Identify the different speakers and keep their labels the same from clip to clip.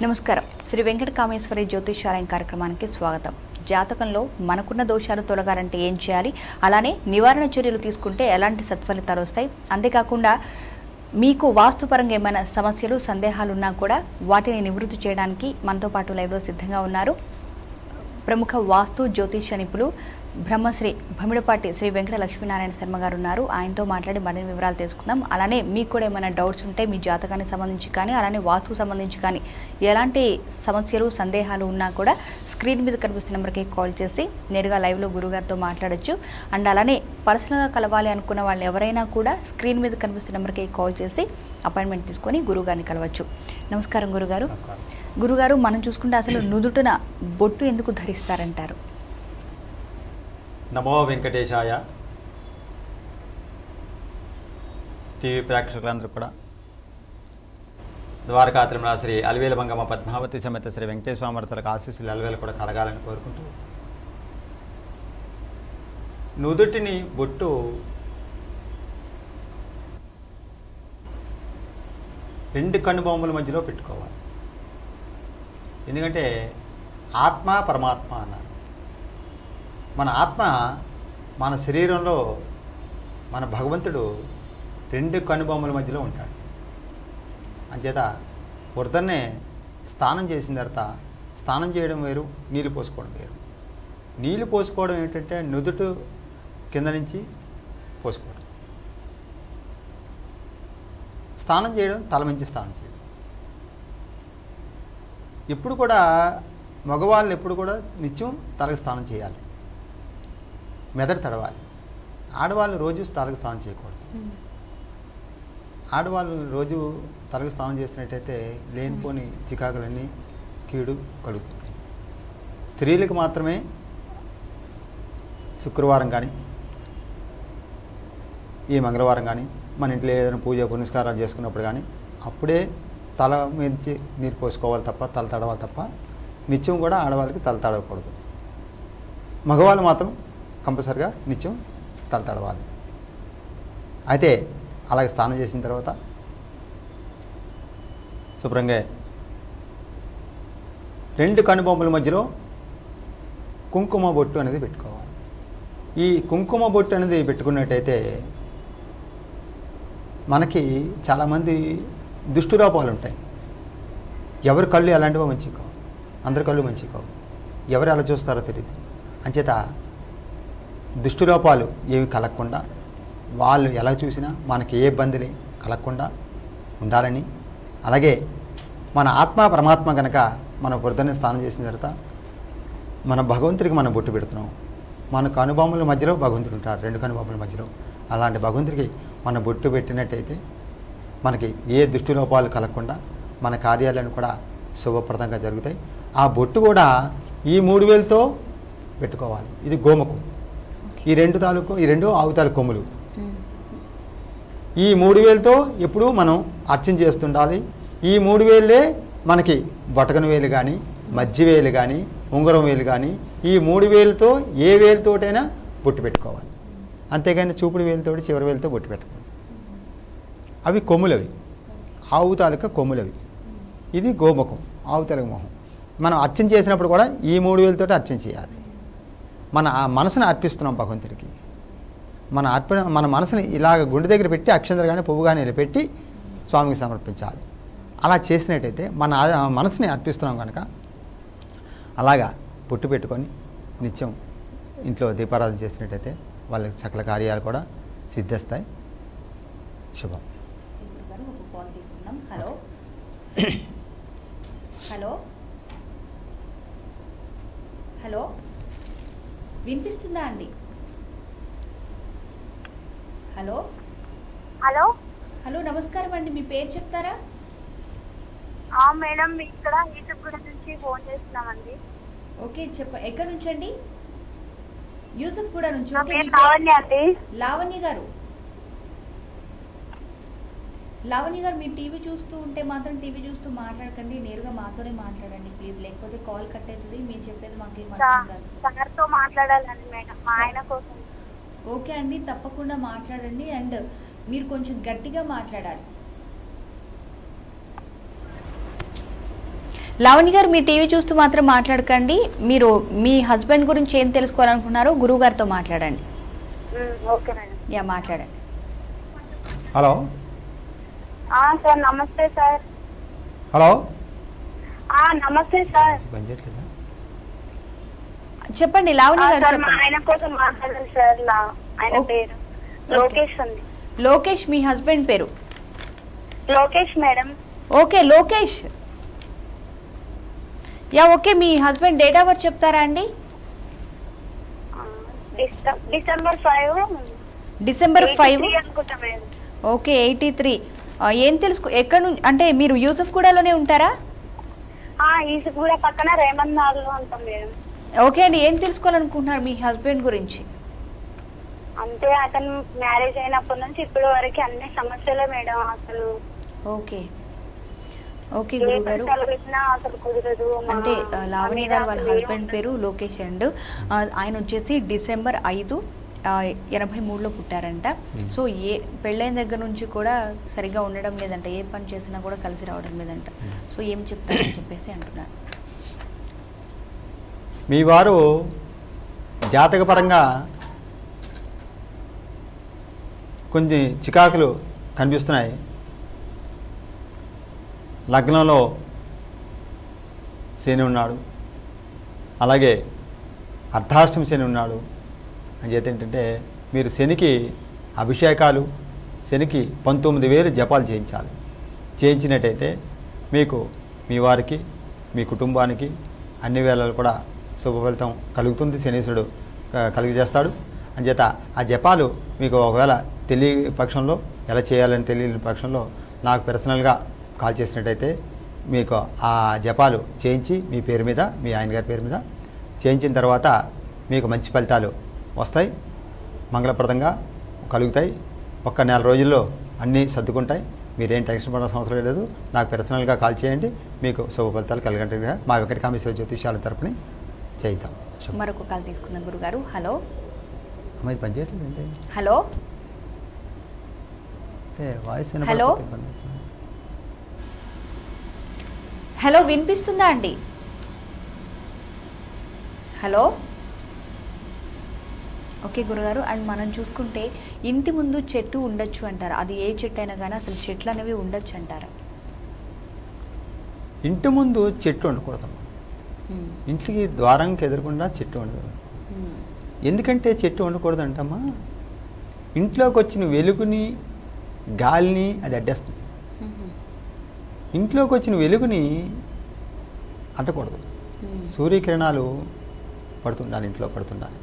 Speaker 1: నమస్కారం శ్రీ వెంకట కామేశ్వరి జ్యోతిష్యాలయం కార్యక్రమానికి స్వాగతం జాతకంలో మనకున్న దోషాలు తొలగాలంటే ఏం చేయాలి అలానే నివారణ చర్యలు తీసుకుంటే ఎలాంటి సత్ఫలితాలు వస్తాయి అంతేకాకుండా మీకు వాస్తుపరంగా ఏమైనా సమస్యలు సందేహాలు ఉన్నా కూడా వాటిని నివృత్తి చేయడానికి మనతో పాటు లైవ్లో సిద్ధంగా ఉన్నారు ప్రముఖ వాస్తు జ్యోతిష నిపుణులు బ్రహ్మశ్రీ భమిడపాటి శ్రీ వెంకట లక్ష్మీనారాయణ శర్మ గారు ఉన్నారు ఆయనతో మాట్లాడి మరిన్ని వివరాలు తెలుసుకుందాం అలానే మీకు కూడా ఏమైనా డౌట్స్ ఉంటే మీ జాతకానికి సంబంధించి కానీ అలానే వాస్తుకు సంబంధించి కానీ ఎలాంటి సమస్యలు సందేహాలు ఉన్నా కూడా స్క్రీన్ మీద కనిపిస్తున్న నెంబర్కి కాల్ చేసి నేరుగా లైవ్లో గురుగారితో మాట్లాడొచ్చు అండ్ అలానే పర్సనల్గా కలవాలి అనుకున్న వాళ్ళు ఎవరైనా కూడా స్క్రీన్ మీద కనిపిస్తున్న నెంబర్కి కాల్ చేసి అపాయింట్మెంట్ తీసుకొని గురుగారిని కలవచ్చు నమస్కారం గురుగారు
Speaker 2: నమస్కారం
Speaker 1: గురుగారు మనం చూసుకుంటే అసలు నుదుటిన బొట్టు ఎందుకు ధరిస్తారంటారు
Speaker 2: నమో వెంకటేశాయ టీవీ ప్రేక్షకులందరూ కూడా ద్వారకా తిరుమల శ్రీ అలివేల మంగమ్మ పద్మావతి సమేత శ్రీ వెంకటేశ్వర స్వామి ఆశీస్సులు అలివేలు కూడా కలగాలని కోరుకుంటూ నుదుటిని బొట్టు రెండు కనుబొమ్మల మధ్యలో పెట్టుకోవాలి ఎందుకంటే ఆత్మ పరమాత్మ అన్నారు మన ఆత్మ మన శరీరంలో మన భగవంతుడు రెండు కనుబొమ్మల మధ్యలో ఉంటాడు అంచేత పొద్దున్నే స్నానం చేసిన తర్వాత స్నానం చేయడం వేరు నీళ్ళు పోసుకోవడం వేరు నీళ్ళు పోసుకోవడం ఏంటంటే నుదుటు కింద నుంచి పోసుకోవడం స్నానం చేయడం తల నుంచి స్నానం చేయడం ఇప్పుడు కూడా మగవాళ్ళు ఎప్పుడు కూడా నిత్యం తలకు స్నానం చేయాలి మెదడు తడవాలి ఆడవాళ్ళు రోజు తలకు స్నానం చేయకూడదు ఆడవాళ్ళు రోజు తలకు స్నానం చేసినట్టయితే లేనిపోని చికాకులన్నీ కీడు కలుగుతుంది స్త్రీలకు మాత్రమే శుక్రవారం కానీ ఈ మంగళవారం కానీ మన ఇంట్లో ఏదైనా పూజ పునస్కారాలు చేసుకున్నప్పుడు కానీ అప్పుడే తల మించి నీరు పోసుకోవాలి తప్ప తల తడవాలి తప్ప నిత్యం కూడా ఆడవాళ్ళకి తల తడవకూడదు మగవాళ్ళు మాత్రం కంపల్సరిగా నిత్యం తల తడవాలి అయితే అలాగే స్నానం చేసిన తర్వాత శుభ్రంగా రెండు కనుబొమ్మల మధ్యలో కుంకుమ బొట్టు అనేది పెట్టుకోవాలి ఈ కుంకుమ బొట్టు అనేది పెట్టుకున్నట్టయితే మనకి చాలామంది దుష్టురూపాలు ఉంటాయి ఎవరి కళ్ళు ఎలాంటివో మంచివి కావు అందరి కళ్ళు మంచివి కావు ఎవరు ఎలా చూస్తారో తెలియదు అంచేత దుష్టులోపాలు ఏమి కలగకుండా వాళ్ళు ఎలా చూసినా మనకి ఏ ఇబ్బందులు కలగకుండా ఉండాలని అలాగే మన ఆత్మ పరమాత్మ కనుక మన వృద్ధని స్నానం చేసిన తర్వాత మన భగవంతుడికి మనం బొట్టు పెడుతున్నాం మన కనుబొమ్మల మధ్యలో భగవంతుడు ఉంటాడు రెండు కనుబొమ్మల మధ్యలో అలాంటి భగవంతుడికి మన బొట్టు పెట్టినట్టయితే మనకి ఏ దృష్టిలోపాలు కలగకుండా మన కార్యాలయాలు కూడా శుభప్రదంగా జరుగుతాయి ఆ బొట్టు కూడా ఈ మూడు వేలతో పెట్టుకోవాలి ఇది గోమకం ఈ రెండు తాలూకు ఈ రెండు ఆవు తాలూకు కొమ్ములు ఈ మూడు వేలతో ఎప్పుడూ మనం అర్చన చేస్తుండాలి ఈ మూడు వేలే మనకి బొటకన వేలు కానీ మధ్య వేలు కానీ ఉంగరం వేలు కానీ ఈ మూడు వేలతో ఏ వేలుతోటైనా బొట్టు పెట్టుకోవాలి అంతేగాని చూపుడు వేలుతోటి చివరి వేలుతో బొట్టు పెట్టుకోవాలి అవి కొమ్ములవి ఆవు తాలూకా కొమ్ములవి ఇది గోముఖం ఆవు తెలుగు మొహం మనం అర్చన చేసినప్పుడు కూడా ఈ మూడు వేలతోటి అర్చన చేయాలి మన ఆ మనసును అర్పిస్తున్నాం భగవంతుడికి మన అర్పణ మన మనసుని ఇలాగ గుండె దగ్గర పెట్టి అక్షంతలు కానీ పువ్వు కానీ ఇలా పెట్టి స్వామికి సమర్పించాలి అలా చేసినట్టయితే మన ఆ మనసుని అర్పిస్తున్నాం కనుక అలాగా పుట్టు పెట్టుకొని నిత్యం ఇంట్లో దీపారాధన చేసినట్టయితే వాళ్ళకి సకల కార్యాలు కూడా సిద్ధిస్తాయి శుభం
Speaker 1: హలో హలో హలో వినిపిస్తుందా అండి హలో
Speaker 3: హలో
Speaker 1: హలో నమస్కారం అండి మీ పేరు చెప్తారా
Speaker 3: ఆ మేడం ఇక్కడ యూట్యూబ్ నుంచి ఫోన్ చేస్తున్నామండి
Speaker 1: ఓకే చెప్ప ఎక్కడి నుంచి అండి యూసఫ్ కూడా నుంచి
Speaker 3: నా
Speaker 1: ఓకే,
Speaker 3: పేరు
Speaker 1: మీ పేరు-
Speaker 3: లావణ్య అండి
Speaker 1: లావణ్య గారు లావణ్య గారు మీరు టీవీ చూస్తూ ఉంటే మాత్రం టీవీ చూస్తూ మాట్లాడకండి నేరుగా మాతోనే మాట్లాడండి ప్లీజ్ లేకపోతే కాల్ కట్ అవుతుంది మీరు చెప్పేది మాకేం అర్థం కాదు
Speaker 3: సార్తో మాట్లాడాలండి మేడం మా ఆయన కోసం
Speaker 1: ఓకే అండి తప్పకుండా మాట్లాడండి అండ్ మీరు కొంచెం గట్టిగా మాట్లాడాలి లావణ్య గారు మీ టీవీ చూస్తూ మాత్రం మాట్లాడకండి మీరు మీ హస్బెండ్ గురించి ఏం తెలుసుకోవాలనుకున్నారో గురువు గారితో మాట్లాడండి
Speaker 3: ఉమ్, ఓకే మేడం
Speaker 1: యా మాట్లాడండి
Speaker 2: హలో
Speaker 3: ఆ, సార్ నమస్తే సార్
Speaker 2: హలో
Speaker 3: ఆ, నమస్తే సార్
Speaker 2: పని చేయట్లేదా
Speaker 1: చెప్పండి
Speaker 3: ఆ,
Speaker 1: లావణ్య గారు
Speaker 3: సార్ మా
Speaker 1: చెప్పండి
Speaker 3: ఆయన కోసం మాట్లాడాలి సార్ లా- ఆయన
Speaker 1: ఓకే.
Speaker 3: పేరు లోకేష్ ఉంది
Speaker 1: లోకేష్ మీ హస్బెండ్ పేరు
Speaker 3: Lokesh madam
Speaker 1: okay Lokesh yeah okay మీ హస్బెండ్ డేట్ ఆఫ్ బర్త్ చెప్తారా అండి
Speaker 3: ఆ, డిసెం- డిసెంబర్ ఫైవ్
Speaker 1: డిసెంబర్ ఫైవ్
Speaker 3: అనుకుంటా మేడం
Speaker 1: ఓకే ఎయిటీ త్రీ ఏం తెలుసుకో ఎక్కడ నుంచి అంటే మీరు యూసఫ్ కూడాలోనే ఉంటారా
Speaker 3: ఆ, ఈసుకు కూడా పక్కన రేమంత్ నాగ్లో ఉంటాం మేడం
Speaker 1: ఓకే అండి ఏం తెలుసుకోవాలనుకుంటున్నారు మీ హస్బెండ్ గురించి
Speaker 3: అంతే అతను మ్యారేజ్ అయినప్పటి నుంచి ఇప్పటి వరకు అన్ని సమస్యలే మేడం అసలు
Speaker 1: ఓకే ఓకే
Speaker 3: ఏ
Speaker 1: గురువు
Speaker 3: పని
Speaker 1: గారు
Speaker 3: తలపెట్టినా అసలు కుదరదు మా
Speaker 1: అంటే ఆ, లావణ్య
Speaker 3: అన్ని
Speaker 1: గారు వాళ్ళ
Speaker 3: నాకు
Speaker 1: హస్బెండ్
Speaker 3: ఏం
Speaker 1: పేరు లోకేష్ అండ్ ఆ, ఆయన వచ్చేసి డిసెంబర్ ఐదు ఆ, ఎనభై మూడులో పుట్టారంట
Speaker 2: Hmm.
Speaker 1: సో ఏ పెళ్ళైన దగ్గర నుంచి కూడా సరిగ్గా ఉండడం లేదంట ఏ పని చేసినా కూడా కలిసి రావడం లేదంట
Speaker 2: Hmm.
Speaker 1: సో ఏం చెప్తారని చెప్పేసి అంటున్నారు
Speaker 2: మీ వారు జాతకపరంగా కొన్ని చికాకులు కనిపిస్తున్నాయి లగ్నంలో శని ఉన్నాడు అలాగే అర్ధాష్టమి శని ఉన్నాడు అని చేత ఏంటంటే మీరు శనికి అభిషేకాలు శనికి పంతొమ్మిది వేలు జపాలు చేయించాలి చేయించినట్టయితే మీకు మీ వారికి మీ కుటుంబానికి అన్ని వేళలు కూడా శుభ ఫలితం కలుగుతుంది శనీశ్వరుడు క- కలుగజేస్తాడు అంచేత ఆ జపాలు మీకు ఒకవేళ తెలియ పక్షంలో ఎలా చేయాలని తెలియని పక్షంలో నాకు పర్సనల్గా కాల్ చేసినట్టయితే మీకు ఆ జపాలు చేయించి మీ పేరు మీద మీ ఆయన గారి పేరు మీద చేయించిన తర్వాత మీకు మంచి ఫలితాలు వస్తాయి మంగళప్రదంగా కలుగుతాయి ఒక్క నెల రోజుల్లో అన్నీ సర్దుకుంటాయి మీరేం టెన్షన్ పడాల్సిన అవసరం లేదు నాకు పర్సనల్గా కాల్ చేయండి మీకు శుభ ఫలితాలు కలగంటే మా వెంకట కామేశ్వర జ్యోతిషాల తరపున చేయిద్దాం శుభం.
Speaker 1: మరొక కాల్ తీసుకుందాం గురుగారు హలో
Speaker 2: అమ్మాయి పని చేయట్లేదు ఏంటి
Speaker 1: హలో
Speaker 2: అంటే వాయిస్
Speaker 1: హలో?
Speaker 2: వినపడకపోతే ఇబ్బంది అవుతుంది.
Speaker 1: హలో వినిపిస్తుందా అండి హలో ఓకే గురుగారు అండ్ మనం చూసుకుంటే ఇంటి ముందు చెట్టు ఉండొచ్చు అంటారు అది ఏ చెట్టు అయినా కానీ అసలు చెట్లు అనేవి ఉండొచ్చు అంటారా
Speaker 2: ఇంటి ముందు చెట్టు ఉండకూడదు ఇంటికి ద్వారంకి ఎదురకుండా చెట్టు ఉండదు ఎందుకంటే చెట్టు ఉండకూడదు అంటమ్మా ఇంట్లోకి వచ్చిన వెలుగుని గాలిని అది అడ్డేస్తుంది ఇంట్లోకి వచ్చిన వెలుగుని అడ్డకూడదు సూర్యకిరణాలు పడుతుండాలి ఇంట్లో పడుతుండాలి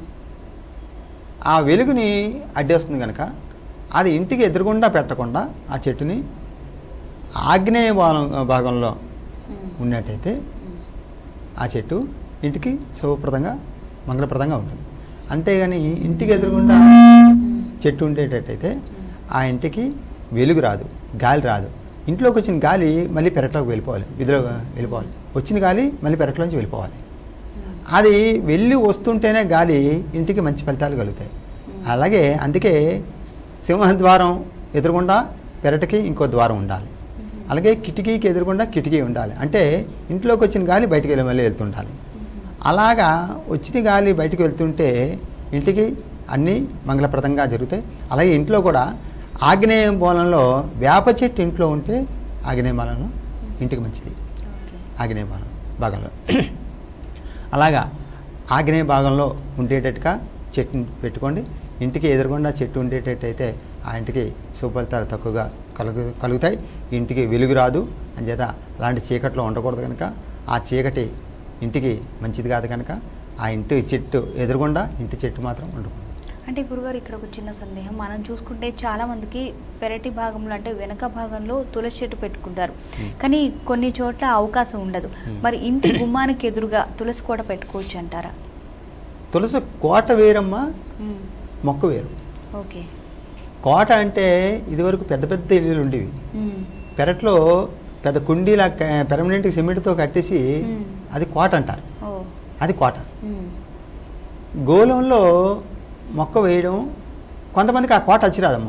Speaker 2: ఆ వెలుగుని అడ్డేస్తుంది కనుక అది ఇంటికి ఎదురుగుండా పెట్టకుండా ఆ చెట్టుని ఆగ్నేయ భాగం భాగంలో ఉన్నట్టయితే ఆ చెట్టు ఇంటికి శుభప్రదంగా మంగళప్రదంగా ఉంటుంది అంతేగాని ఇంటికి ఎదురుగుండా చెట్టు ఉండేటట్టయితే ఆ ఇంటికి వెలుగు రాదు గాలి రాదు ఇంట్లోకి వచ్చిన గాలి మళ్ళీ పెరట్లోకి వెళ్ళిపోవాలి విధిలో వెళ్ళిపోవాలి వచ్చిన గాలి మళ్ళీ పెరట్లోంచి వెళ్ళిపోవాలి అది వెళ్ళి వస్తుంటేనే గాలి ఇంటికి మంచి ఫలితాలు కలుగుతాయి అలాగే అందుకే సింహద్వారం ఎదురుగుండా పెరటికి ఇంకో ద్వారం ఉండాలి అలాగే కిటికీకి ఎదురుగుండా కిటికీ ఉండాలి అంటే ఇంట్లోకి వచ్చిన గాలి బయటికి వెళ్ళి మళ్ళీ వెళ్తుండాలి అలాగా వచ్చిన గాలి బయటికి వెళ్తుంటే ఇంటికి అన్నీ మంగళప్రదంగా జరుగుతాయి అలాగే ఇంట్లో కూడా ఆగ్నేయ మూలంలో వేప చెట్టు ఇంట్లో ఉంటే ఆగ్నేయ మూలంలో ఇంటికి మంచిది ఆగ్నేయ భాగం భాగంలో అలాగా ఆగ్నేయ భాగంలో ఉండేటట్టుగా చెట్టుని పెట్టుకోండి ఇంటికి ఎదురుగుండా చెట్టు ఉండేటట్టయితే ఆ ఇంటికి సుఫలితాలు తక్కువగా కలుగు కలుగుతాయి ఇంటికి వెలుగు రాదు అంచేత అలాంటి చీకట్లో ఉండకూడదు కనుక ఆ చీకటి ఇంటికి మంచిది కాదు కనుక ఆ ఇంటి చెట్టు ఎదురుగుండా ఇంటి చెట్టు మాత్రం ఉండకూడదు
Speaker 1: అంటే గురుగారు ఇక్కడ ఒక చిన్న సందేహం మనం చూసుకుంటే చాలా మందికి పెరటి భాగంలో అంటే వెనక భాగంలో తులసి చెట్టు పెట్టుకుంటారు
Speaker 2: Hmm.
Speaker 1: కానీ కొన్ని చోట్ల అవకాశం ఉండదు
Speaker 2: Hmm.
Speaker 1: మరి ఇంటి గుమ్మానికి ఎదురుగా తులసి కూడా పెట్టుకోవచ్చు అంటారా
Speaker 2: తులసి కోట వేరమ్మా మొక్క వేరు
Speaker 1: ఓకే
Speaker 2: కోట అంటే ఇదివరకు పెద్ద పెద్ద ఇల్లులు ఉండేవి పెరట్లో పెద్ద కుండీలా పెర్మనెంట్ సిమెంట్తో కట్టేసి
Speaker 1: మ్మ్.
Speaker 2: అది కోట అంటారు
Speaker 1: ఓ
Speaker 2: అది కోట
Speaker 1: మ్మ్.
Speaker 2: గోళంలో మొక్క వేయడం కొంతమందికి ఆ కోట వచ్చిరాదమ్మా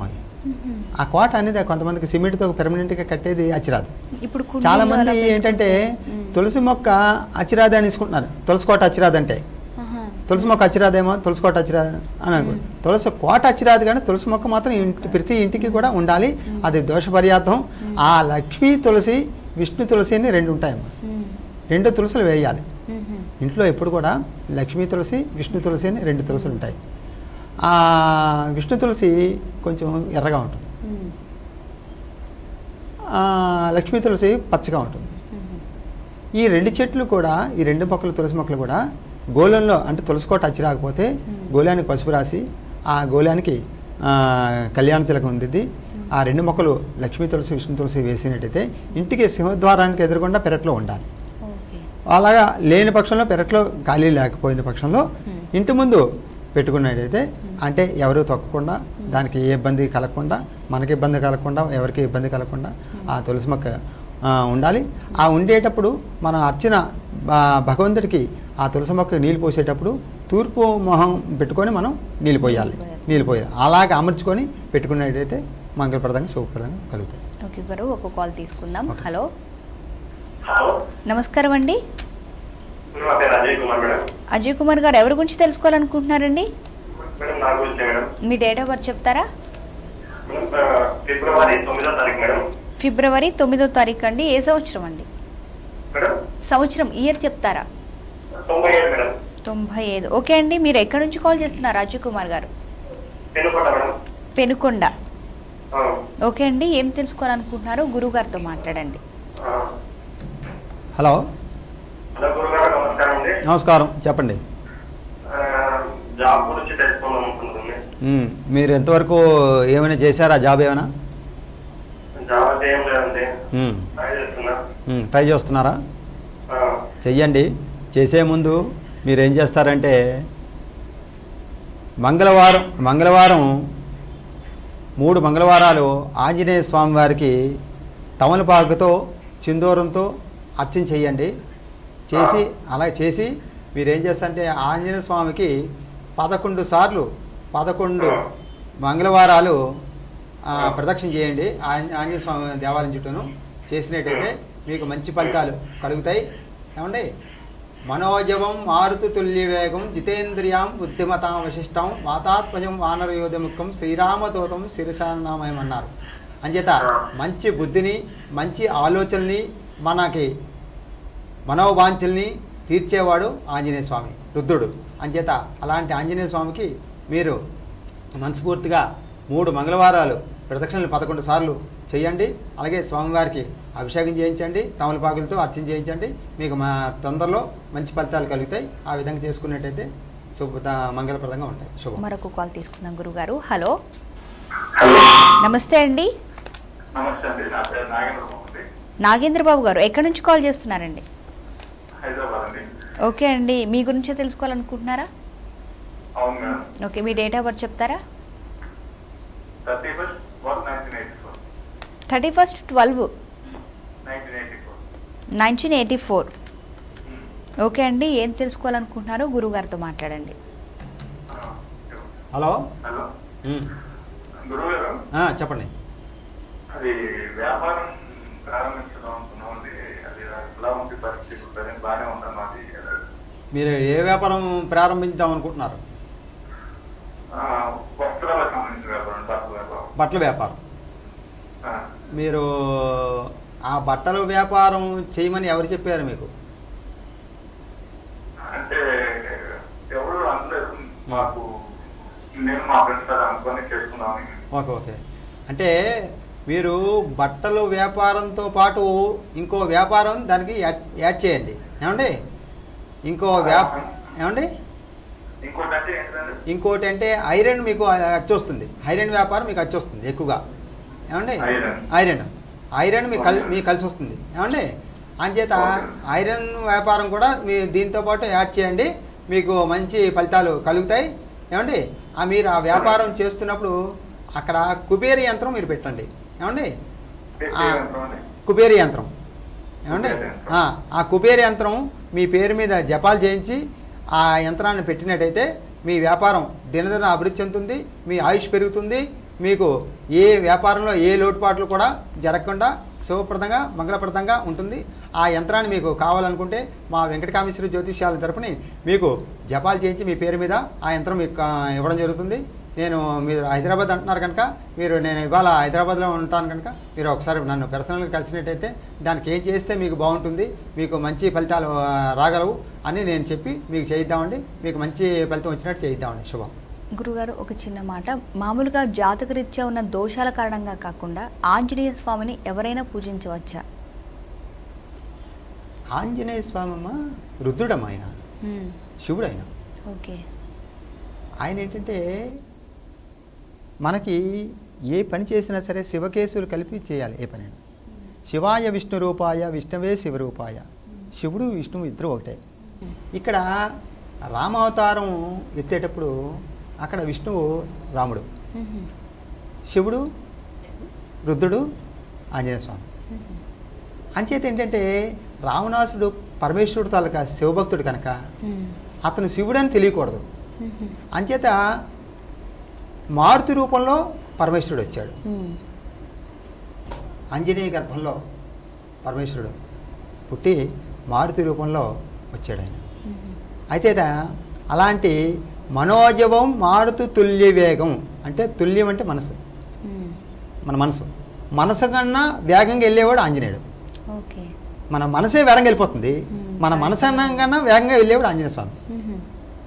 Speaker 2: ఆ కోట అనేది కొంతమందికి సిమెంట్తో పెర్మనెంట్గా కట్టేది అచ్చిరాదు
Speaker 1: ఇప్పుడు
Speaker 2: చాలా
Speaker 1: కుండీలు
Speaker 2: మంది
Speaker 1: అలా పెట్టు-
Speaker 2: ఏంటంటే
Speaker 1: మ్మ్.
Speaker 2: తులసి మొక్క అచ్చిరాది అని తీసుకుంటున్నారు తులసి కోట అచ్చిరాది అంటే
Speaker 1: ఆహా.
Speaker 2: తులసి మొక్క అచ్చిరాదేమో తులసి కోట అచ్చిరాదు అని అనుకోండి తులసి కోట అచ్చిరాదు కానీ తులసి మొక్క మాత్రం ఇంటి ప్రతి ఇంటికి కూడా ఉండాలి అది దోష పర్యార్థం ఆ లక్ష్మీ తులసి విష్ణు తులసి అని రెండు ఉంటాయమ్మా
Speaker 1: మ్మ్.
Speaker 2: రెండు తులసులు వేయాలి
Speaker 1: మ్మ్.
Speaker 2: ఇంట్లో ఎప్పుడు కూడా లక్ష్మీ తులసి విష్ణు తులసి అని రెండు తులసులు ఉంటాయి ఆ విష్ణు తులసి కొంచెం ఎర్రగా ఉంటుంది
Speaker 1: మ్మ్.
Speaker 2: ఆ లక్ష్మీ తులసి పచ్చగా ఉంటుంది
Speaker 1: మ్మ్.
Speaker 2: ఈ రెండు చెట్లు కూడా ఈ రెండు మొక్కలు తులసి మొక్కలు కూడా గోళంలో అంటే తులసి కోట అచ్చి రాకపోతే గోళానికి పసుపు రాసి ఆ గోళానికి ఆ, కళ్యాణ తిలకం ఉంది ఆ రెండు మొక్కలు లక్ష్మీ తులసి విష్ణు తులసి వేసినట్టయితే ఇంటికి సింహద్వారానికి ఎదురుగుండా పెరట్లో ఉండాలి
Speaker 1: ఓకే
Speaker 2: అలాగా లేని పక్షంలో పెరట్లో ఖాళీ లేకపోయిన పక్షంలో
Speaker 1: Hmm.
Speaker 2: ఇంటి ముందు పెట్టుకున్నట్టయితే అంటే ఎవరు తొక్కకుండా దానికి ఏ ఇబ్బంది కలగకుండా మనకి ఇబ్బంది కలగకుండా ఎవరికి ఇబ్బంది కలగకుండా ఆ తులసి మొక్క ఆ, ఉండాలి ఆ ఉండేటప్పుడు మనం అర్చన ఆ, భగవంతుడికి ఆ తులసి మొక్క నీళ్ళు పోసేటప్పుడు తూర్పు మొహం పెట్టుకొని మనం నీళ్ళు పోయాలి నీళ్ళు పోయాలి అలాగే అమర్చుకొని పెట్టుకున్నట్టయితే మంగళప్రదంగా శుభప్రదంగా కలుగుతాయి
Speaker 1: ఓకే గారు ఒక కాల్ తీసుకుందాం
Speaker 2: ఓకే.
Speaker 1: హలో
Speaker 4: హలో
Speaker 1: నమస్కారం అండి
Speaker 4: నా పేరు అజయ్ కుమార్ మేడం
Speaker 1: అజయ్ కుమార్ గారు ఎవరి గురించి తెలుసుకోవాలనుకుంటున్నారండి
Speaker 4: మేడం నా గురించి మేడం
Speaker 1: మీ డేట్ ఆఫ్ బర్త్ చెప్తారా
Speaker 4: మేడం ఆ, ఫిబ్రవరి తొమ్మిదో తారీఖు మేడం
Speaker 1: ఫిబ్రవరి తొమ్మిదో తారీఖు అండి ఏ సంవత్సరం అండి
Speaker 4: మేడం
Speaker 1: సంవత్సరం ఇయర్ చెప్తారా
Speaker 4: తొంభై ఏడు మేడం
Speaker 1: తొంభై ఐదు ఓకే అండి మీరు ఎక్కడి నుంచి కాల్ చేస్తున్నారు అజయ్ కుమార్ గారు
Speaker 4: పెనుకోట మేడం
Speaker 1: పెనుకొండ
Speaker 4: ఆ,
Speaker 1: ఓకే అండి ఏం తెలుసుకోవాలనుకుంటున్నారు గురువు గారితో మాట్లాడండి
Speaker 4: ఆ.
Speaker 2: హలో
Speaker 4: హలో గురుగారు నమస్కారం అండి
Speaker 2: నమస్కారం చెప్పండి
Speaker 4: ఆ, జాబ్ గురించి తెలుసుకుందాం అనుకుంటుంది
Speaker 2: మ్మ్. మీరు ఎంతవరకు ఏమైనా చేశారా జాబ్ ఏమైనా
Speaker 4: జాబ్ అంటే ఏం లేదండి
Speaker 2: మ్మ్.
Speaker 4: ట్రై చేస్తున్నా
Speaker 2: మ్మ్. ట్రై చేస్తున్నారా
Speaker 4: ఆ,
Speaker 2: చెయ్యండి చేసే ముందు మీరు ఏం చేస్తారంటే మంగళవారం మంగళవారం మూడు మంగళవారాలు ఆంజనేయ స్వామి వారికి తమలపాకుతో చిందూరంతో అర్చన చెయ్యండి చేసి అలా చేసి మీరు ఏం చేస్తారంటే ఆంజనేయ స్వామికి పదకొండు సార్లు పదకొండు మంగళవారాలు ఆ, ప్రదక్షిణ చేయండి ఆంజ- ఆంజనేయ స్వామి దేవాలయం చుట్టూను చేసినట్టయితే మీకు మంచి ఫలితాలు కలుగుతాయి ఏమండి మనోజవం మారుతు తుల్యవేగం జితేంద్రియాం బుద్ధిమతాం వశిష్టం వాతాత్మజం వానరయోధముఖం శ్రీరామదూతం శిరసానామయం అన్నారు అంచేత మంచి బుద్ధిని మంచి ఆలోచనల్ని మనకి మనోవాంఛల్ని తీర్చేవాడు ఆంజనేయ స్వామి రుద్రుడు అంచేత అలాంటి ఆంజనేయ స్వామికి మీరు మనస్ఫూర్తిగా మూడు మంగళవారాలు ప్రదక్షిణలు పదకొండు సార్లు చేయండి అలాగే స్వామివారికి అభిషేకం చేయించండి తమలపాకులతో అర్చన చేయించండి మీకు మా తొందరలో మంచి ఫలితాలు కలుగుతాయి ఆ విధంగా చేసుకున్నట్టయితే శుభ మంగళప్రదంగా ఉంటాయి శుభం
Speaker 1: మరొక కాల్ తీసుకుందాం గురుగారు హలో
Speaker 4: హలో
Speaker 1: నమస్తే అండి
Speaker 4: నమస్తే అండి నా పేరు నాగేంద్ర మోహన్
Speaker 1: నాగేంద్ర బాబు గారు ఎక్కడి నుంచి కాల్ చేస్తున్నారండి
Speaker 4: హైదరాబాద్ అండి
Speaker 1: ఓకే అండి మీ గురించే తెలుసుకోవాలనుకుంటున్నారా
Speaker 4: అవును మేడం
Speaker 1: ఓకే మీ డేట్ ఆఫ్ బర్త్ చెప్తారా
Speaker 4: thirty first one nineteen eighty four
Speaker 1: thirty first twelve
Speaker 4: nineteen eighty four
Speaker 1: nineteen eighty four okay అండి ఏం తెలుసుకోవాలనుకుంటున్నారో గురువు గారితో మాట్లాడండి
Speaker 2: హలో
Speaker 4: హలో
Speaker 2: ఉమ్.
Speaker 4: గురువు గారు
Speaker 2: ఆ, చెప్పండి
Speaker 4: అది వ్యాపారం ప్రారంభించడం అనుకున్నామండి అది ఎలా ఉంది పరిస్థితి ఇప్పుడు ప్రజెంట్ బాగానే ఉందా మాది
Speaker 2: మీరు ఏ వ్యాపారం ప్రారంభించాం అనుకుంటున్నారు
Speaker 4: ఆ, వస్త్రాలకు సంబంధించిన వ్యాపారం బట్టల వ్యాపారం
Speaker 2: బట్టల వ్యాపారం
Speaker 4: ఆ,
Speaker 2: మీరు ఆ బట్టల వ్యాపారం చేయమని ఎవరు చెప్పారు మీకు
Speaker 4: అంటే ఎవరు అనలేదు మాకు నేను మా ఫ్రెండ్స్ అది అనుకొని చేసుకున్నామని
Speaker 2: ఓకే ఓకే అంటే మీరు బట్టల వ్యాపారంతో పాటు ఇంకో వ్యాపారం దానికి యాడ్ యాడ్ చేయండి ఏమండి ఇంకో వ్యాప ఏమండి
Speaker 4: ఇంకోటి అంటే ఏంటంటే
Speaker 2: ఇంకోటి అంటే ఐరన్ మీకు అచ్చి వస్తుంది ఐరన్ వ్యాపారం మీకు అచ్చి వస్తుంది ఎక్కువగా ఏమండి
Speaker 4: ఐరన్.
Speaker 2: ఐరన్ ఐరన్ మీకు కల్ మీకు కలిసి వస్తుంది ఏమండి అంచేత ఐరన్ వ్యాపారం కూడా మీ దీంతో పాటు యాడ్ చేయండి మీకు మంచి ఫలితాలు కలుగుతాయి ఏమండి ఆ మీరు ఆ వ్యాపారం చేస్తున్నప్పుడు అక్కడ కుబేరి యంత్రం మీరు పెట్టండి ఏమండి ఆ, కుబేరి యంత్రం ఏమండి
Speaker 4: కుబేర యంత్రం.
Speaker 2: ఆ, ఆ కుబేర యంత్రం మీ పేరు మీద జపాలు చేయించి ఆ యంత్రాన్ని పెట్టినట్టయితే మీ వ్యాపారం దినదిన అభివృద్ధి చెందుతుంది మీ ఆయుష్ పెరుగుతుంది మీకు ఏ వ్యాపారంలో ఏ లోటుపాట్లు కూడా జరగకుండా శుభప్రదంగా మంగళప్రదంగా ఉంటుంది ఆ యంత్రాన్ని మీకు కావాలనుకుంటే మా వెంకటకామేశ్వర జ్యోతిష్యాల తరపుని మీకు జపాలు చేయించి మీ పేరు మీద ఆ యంత్రం మీకు ఆ, ఇవ్వడం జరుగుతుంది నేను మీరు హైదరాబాద్ అంటున్నారు కనుక మీరు నేను ఇవాళ హైదరాబాద్లో ఉంటాను కనుక మీరు ఒకసారి నన్ను పర్సనల్గా కలిసినట్టయితే దానికి ఏం చేస్తే మీకు బాగుంటుంది మీకు మంచి ఫలితాలు ఆ, రాగలవు అని నేను చెప్పి మీకు చేయిద్దామండి మీకు మంచి ఫలితం వచ్చినట్టు చేయిద్దామండి శుభం
Speaker 1: గురుగారు ఒక చిన్న మాట మామూలుగా జాతకరీత్యా ఉన్న దోషాల కారణంగా కాకుండా ఆంజనేయ స్వామిని ఎవరైనా పూజించవచ్చా
Speaker 2: ఆంజనేయ స్వామమ్మ రుద్రుడమ్మ ఆయన
Speaker 1: మ్మ్.
Speaker 2: శివుడు ఆయన
Speaker 1: ఓకే
Speaker 2: ఆయన ఏంటంటే మనకి ఏ పని చేసినా సరే శివకేశులు కలిపి చేయాలి ఏ పని శివాయ విష్ణు రూపాయ విష్ణువే శివరూపాయ శివుడు విష్ణువు ఇద్దరు ఒకటే ఇక్కడ రామావతారం ఎత్తేటప్పుడు అక్కడ విష్ణువు రాముడు
Speaker 1: మ్మ్.
Speaker 2: శివుడు రుద్రుడు ఆంజనేయ స్వామి అంచేత ఏంటంటే రావణాసుడు పరమేశ్వరుడు తాలూకా శివభక్తుడు కనుక
Speaker 1: మ్మ్.
Speaker 2: అతను శివుడని తెలియకూడదు
Speaker 1: మ్మ్.
Speaker 2: అంచేత మారుతి రూపంలో పరమేశ్వరుడు వచ్చాడు
Speaker 1: మ్మ్.
Speaker 2: ఆంజనేయ గర్భంలో పరమేశ్వరుడు పుట్టి మారుతి రూపంలో వచ్చాడు ఆయన
Speaker 1: మ్మ్.
Speaker 2: అయితే అలాంటి మనోజవం మారుతు తుల్య వేగం అంటే తుల్యం అంటే మనసు
Speaker 1: మ్మ్.
Speaker 2: మన మనసు మనసు కన్నా వేగంగా వెళ్ళేవాడు ఆంజనేయుడు
Speaker 1: ఓకే
Speaker 2: మన మనసే వేగంగా వెళ్ళిపోతుంది
Speaker 1: Hmm.
Speaker 2: మన మనసు అన్నం కన్నా వేగంగా వెళ్ళేవాడు ఆంజనేయ స్వామి
Speaker 1: మ్మ్.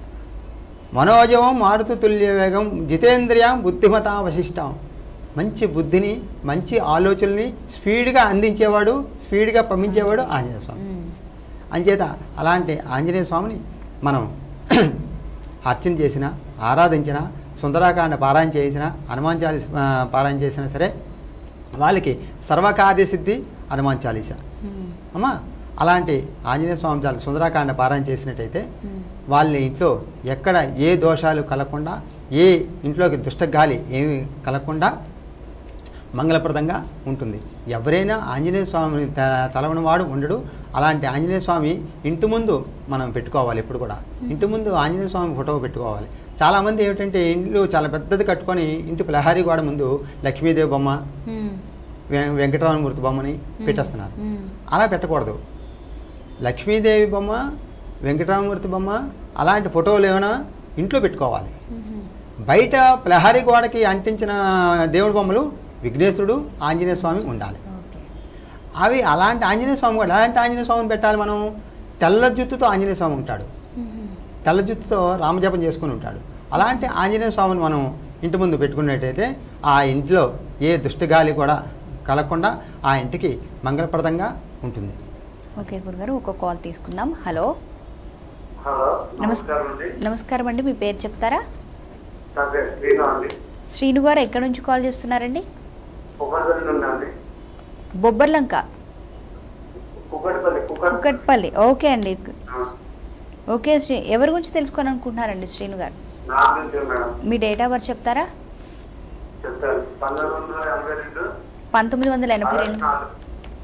Speaker 2: మనోజవం మారుతు తుల్య వేగం జితేంద్రియం బుద్ధిమత వశిష్టం మంచి బుద్ధిని మంచి ఆలోచనల్ని స్పీడ్గా అందించేవాడు స్పీడ్గా పంపించేవాడు ఆంజనేయ స్వామి
Speaker 1: మ్మ్.
Speaker 2: అంచేత అలాంటి ఆంజనేయ స్వామిని మనం అర్చన చేసిన ఆరాధించిన సుందరాకాండ పారాయణ చేసిన హనుమాన్ చాలీస ఆ, పారాయణ చేసినా సరే వాళ్ళకి సర్వకార్యసిద్ధి హనుమాన్ చాలీస
Speaker 1: మ్మ్.
Speaker 2: అమ్మా అలాంటి ఆంజనేయ స్వామి చాలు సుందరాకాండ పారాయణ చేసినట్టయితే
Speaker 1: మ్మ్.
Speaker 2: వాళ్ళ ఇంట్లో ఎక్కడ ఏ దోషాలు కలగకుండా ఏ ఇంట్లోకి దుష్టగాలి ఏమి కలగకుండా మంగళప్రదంగా ఉంటుంది ఎవరైనా ఆంజనేయ స్వామిని త తలవనివాడు ఉండడు అలాంటి ఆంజనేయ స్వామి ఇంటి ముందు మనం పెట్టుకోవాలి ఎప్పుడు కూడా ఇంటి ముందు ఆంజనేయ స్వామి ఫోటో పెట్టుకోవాలి చాలామంది ఏమిటంటే ఇండ్లు చాలా పెద్దది కట్టుకొని ఇంటి ప్రహారీ గోడ ముందు లక్ష్మీదేవి బొమ్మ
Speaker 1: మ్మ్.
Speaker 2: వెం- వెంకటరామమూర్తి బొమ్మని పెట్టేస్తున్నారు
Speaker 1: మ్మ్.
Speaker 2: అలా పెట్టకూడదు లక్ష్మీదేవి బొమ్మ వెంకటరామమూర్తి బొమ్మ అలాంటి ఫోటోలు ఏమైనా ఇంట్లో పెట్టుకోవాలి
Speaker 1: మ్మ్.
Speaker 2: బయట ప్రహరీ గోడకి అంటించిన దేవుడి బొమ్మలు విఘ్నేశ్వరుడు ఆంజనేయ స్వామి ఉండాలి
Speaker 1: ఓకే
Speaker 2: అవి అలాంటి ఆంజనేయ స్వామి కూడా అలాంటి ఆంజనేయ స్వామిని పెట్టాలి మనం తెల్ల జుత్తుతో ఆంజనేయ స్వామి ఉంటాడు
Speaker 1: మ్మ్.
Speaker 2: తెల్ల జుత్తుతో రామజపం చేసుకుని ఉంటాడు అలాంటి ఆంజనేయ స్వామిని మనం ఇంటి ముందు పెట్టుకున్నట్టయితే ఆ ఇంట్లో ఏ దుష్టగాలి కూడా కలగకుండా ఆ ఇంటికి మంగళప్రదంగా ఉంటుంది
Speaker 1: ఓకే గురుగారు ఒక కాల్ తీసుకుందాం హలో
Speaker 4: హలో
Speaker 1: నమస్కారం
Speaker 4: నమస్కారం అండి
Speaker 1: నమస్కారం అండి మీ పేరు చెప్తారా
Speaker 4: నా పేరు శ్రీను అండి
Speaker 1: శ్రీను గారు ఎక్కడి నుంచి కాల్ చేస్తున్నారండి
Speaker 4: కుక్కడపల్లి నుండి అండి
Speaker 1: బొబ్బర్లంక
Speaker 4: కుక్కడపల్లి కుక్కడ్
Speaker 1: కుక్కట్పల్లి ఓకే అండి
Speaker 4: ఆ,
Speaker 1: ఓకే శ్రీ ఎవరి గురించి తెలుసుకోవాలనుకుంటున్నారండి శ్రీను గారు
Speaker 4: నా గురించి మేడం
Speaker 1: మీ డేట్ ఆఫ్ బర్త్ చెప్తారా
Speaker 4: చెప్తాను పంతొమ్మిది వందల ఎనభై రెండు
Speaker 1: పంతొమ్మిది వందల ఎనభై
Speaker 4: ఆగస్టు
Speaker 1: రెండు
Speaker 4: నాలుగు.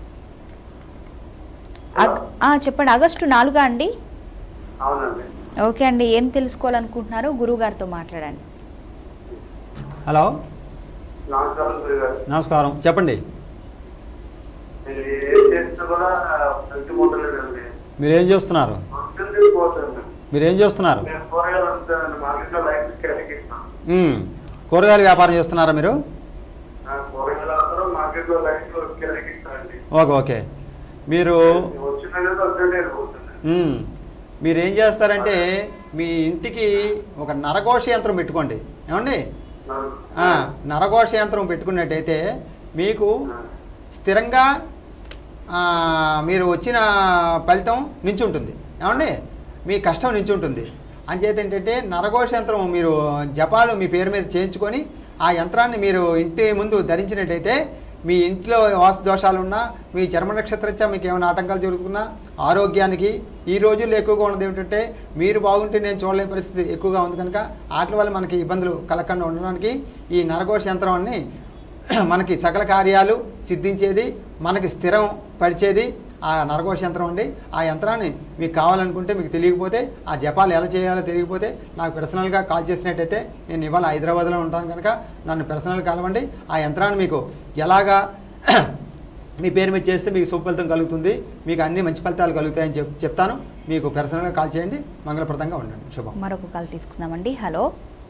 Speaker 1: అగ్- ఆ, చెప్పండి ఆగస్టు నాలుగా అండి
Speaker 4: అవునండి
Speaker 1: ఓకే అండి ఏం తెలుసుకోవాలనుకుంటున్నారో గురువు గారితో మాట్లాడండి
Speaker 2: హలో
Speaker 4: నమస్కారం గురుగారు
Speaker 2: నమస్కారం చెప్పండి
Speaker 4: మీరు ఏం చేసినా కూడా మంచి మూటలేదండి
Speaker 2: మీరు ఏం చేస్తున్నారు
Speaker 4: వస్తుంది పోతుంది
Speaker 2: మీరు ఏం చేస్తున్నారు
Speaker 4: నేను కూరగాయలు అమ్ముతానండి మార్కెట్లో లైఫ్ కలిగిస్తాను
Speaker 2: మ్మ్. కూరగాయల వ్యాపారం చేస్తున్నారా మీరు
Speaker 4: కూరగాయలు అవసరం మార్కెట్లో లైఫ్ కలిగిస్తానండి
Speaker 2: ఓకే ఓకే మీరు
Speaker 4: వచ్చిన కదా వద్దండి పోతుంది
Speaker 2: మ్మ్. మీరు ఏం చేస్తారంటే మీ ఇంటికి ఒక నరకోశ యంత్రం పెట్టుకోండి ఏమండి ఆ, నరకోశ యంత్రం పెట్టుకున్నట్టయితే మీకు స్థిరంగా ఆ, మీరు వచ్చిన ఫలితం నించి ఉంటుంది ఏమండి మీ కష్టం నించి ఉంటుంది అంచేత ఏంటంటే నరఘోష యంత్రం మీరు జపాలు మీ పేరు మీద చేయించుకొని ఆ యంత్రాన్ని మీరు ఇంటి ముందు ధరించినట్టయితే మీ ఇంట్లో వాస్తు దోషాలు ఉన్నా మీ చర్మ నక్షత్రత్యా మీకు ఏమైనా ఆటంకాలు జరుగుతున్నా ఆరోగ్యానికి ఈ రోజుల్లో ఎక్కువగా ఉన్నది ఏమిటంటే మీరు బాగుంటే నేను చూడలేని పరిస్థితి ఎక్కువగా ఉంది కనుక వాటి వల్ల మనకి ఇబ్బందులు కలగకుండా ఉండడానికి ఈ నరఘోష యంత్రాన్ని మనకి సకల కార్యాలు సిద్ధించేది మనకి స్థిరం పరిచేది ఆ నరకోశ యంత్రం అండి ఆ యంత్రాన్ని మీకు కావాలనుకుంటే మీకు తెలియకపోతే ఆ జపాలు ఎలా చేయాలో తెలియకపోతే నాకు పర్సనల్గా కాల్ చేసినట్టయితే నేను ఇవాళ హైదరాబాద్లో ఉంటాను కనుక నన్ను పర్సనల్ కలవండి ఆ యంత్రాన్ని మీకు ఎలాగా మీ పేరు మీద చేస్తే మీకు శుభ ఫలితం కలుగుతుంది మీకు అన్ని మంచి ఫలితాలు కలుగుతాయని చెప్ చెప్తాను మీకు పర్సనల్గా కాల్ చేయండి మంగళప్రదంగా ఉండండి శుభం
Speaker 1: మరొక కాల్ తీసుకుందామండి హలో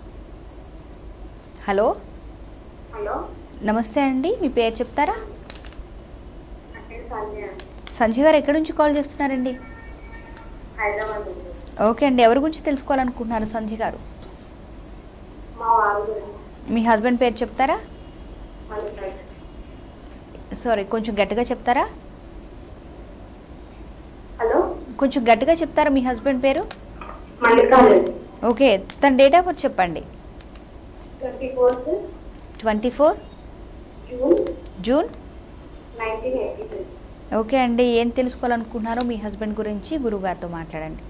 Speaker 1: హలో
Speaker 3: హలో
Speaker 1: నమస్తే అండి మీ పేరు చెప్తారా
Speaker 3: నా పేరు సంధ్య
Speaker 1: సంజయ్ గారు ఎక్కడి నుంచి కాల్ చేస్తున్నారండి
Speaker 3: హైదరాబాద్ నుంచి
Speaker 1: ఓకే అండి ఎవరి గురించి తెలుసుకోవాలనుకుంటున్నారు సంజయ్ గారు
Speaker 3: మా వారు గురించి
Speaker 1: మీ హస్బెండ్ పేరు చెప్తారా
Speaker 3: మల్లికార్జున
Speaker 1: సారీ కొంచెం గట్టిగా చెప్తారా
Speaker 3: హలో
Speaker 1: కొంచెం గట్టిగా చెప్తారా మీ హస్బెండ్ పేరు
Speaker 3: మల్లికార్జున
Speaker 1: ఓకే తన డేట్ ఆఫ్ బర్త్ చెప్పండి
Speaker 3: twenty fourth
Speaker 1: twenty four
Speaker 3: June
Speaker 1: June
Speaker 3: nineteen eighty three
Speaker 1: okay అండి ఏం తెలుసుకోవాలనుకుంటున్నారో మీ హస్బెండ్ గురించి గురువు గారితో మాట్లాడండి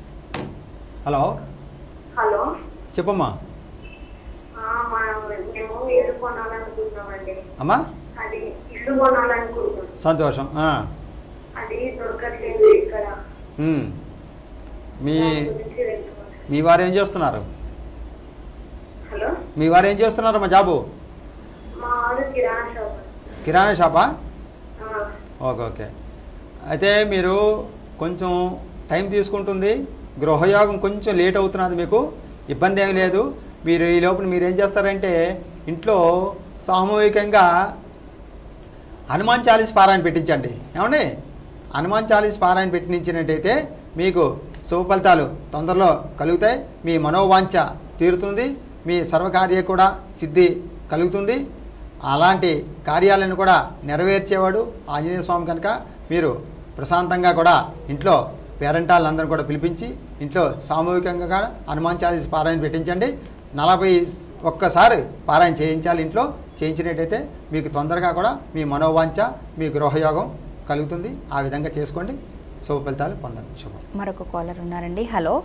Speaker 2: హలో
Speaker 3: హలో
Speaker 2: చెప్పమ్మా
Speaker 3: ఆ, మా- మేము ఇల్లు కొనాలనుకుంటున్నామండి
Speaker 2: అమ్మా
Speaker 3: అది ఇల్లు కొనాలనుకుంటున్నాం
Speaker 2: సంతోషం ఆ.
Speaker 3: అది దొరకట్లేదు ఇక్కడ
Speaker 2: ఉమ్. మీ
Speaker 3: దాని గురించి తెలుసుకోవాలి.
Speaker 2: మీ వారు ఏం చేస్తున్నారు
Speaker 3: హలో
Speaker 2: మీ వారు ఏం చేస్తున్నారు మా జాబు
Speaker 3: మా వారు కిరాణా షాప్
Speaker 2: కిరాణా షాపా
Speaker 3: ఆ,
Speaker 2: ఓకే ఓకే అయితే మీరు కొంచెం టైం తీసుకుంటుంది గృహయోగం కొంచెం లేట్ అవుతున్నది మీకు ఇబ్బంది ఏమీ లేదు మీరు ఈ లోపల మీరు ఏం చేస్తారంటే ఇంట్లో సామూహికంగా హనుమాన్ చాలీస్ పారాయణ పెట్టించండి ఏమండి హనుమాన్ చాలీస్ పారాయణ పెట్టించినట్టయితే మీకు శుభ ఫలితాలు తొందరలో కలుగుతాయి మీ మనోవాంఛ తీరుతుంది మీ సర్వకార్య కూడా సిద్ధి కలుగుతుంది అలాంటి కార్యాలను కూడా నెరవేర్చేవాడు ఆంజనేయ స్వామి కనుక మీరు ప్రశాంతంగా కూడా ఇంట్లో పేరెంటాలందరూ కూడా పిలిపించి ఇంట్లో సామూహికంగా కూడా హనుమాన్ చాలీస్ పారాయణ పెట్టించండి నలభై ఒక్కసారి పారాయణ చేయించాలి ఇంట్లో చేయించినట్టయితే మీకు తొందరగా కూడా మీ మనోవాంఛ మీ గృహయోగం కలుగుతుంది ఆ విధంగా చేసుకోండి శుభ ఫలితాలు పొందండి శుభం
Speaker 1: మరొక కాలర్ ఉన్నారండి హలో